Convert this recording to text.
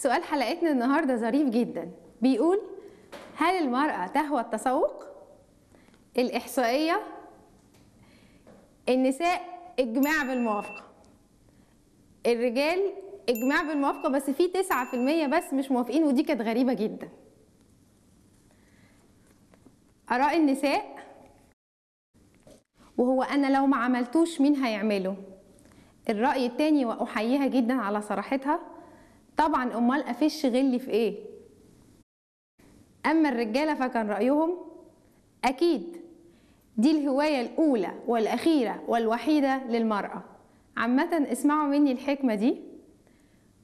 سؤال حلقتنا النهارده ظريف جدا بيقول هل المرأة تهوى التسوق؟ الإحصائية النساء إجماع بالموافقة الرجال إجماع بالموافقة بس في 9% بس مش موافقين ودي كانت غريبة جدا آراء النساء وهو أنا لو ما عملتوش مين هيعمله الرأي التاني وأحييها جدا على صراحتها طبعا أمال أفش غلي في إيه أما الرجالة فكان رأيهم أكيد دي الهواية الأولى والأخيرة والوحيدة للمرأة عامة اسمعوا مني الحكمة دي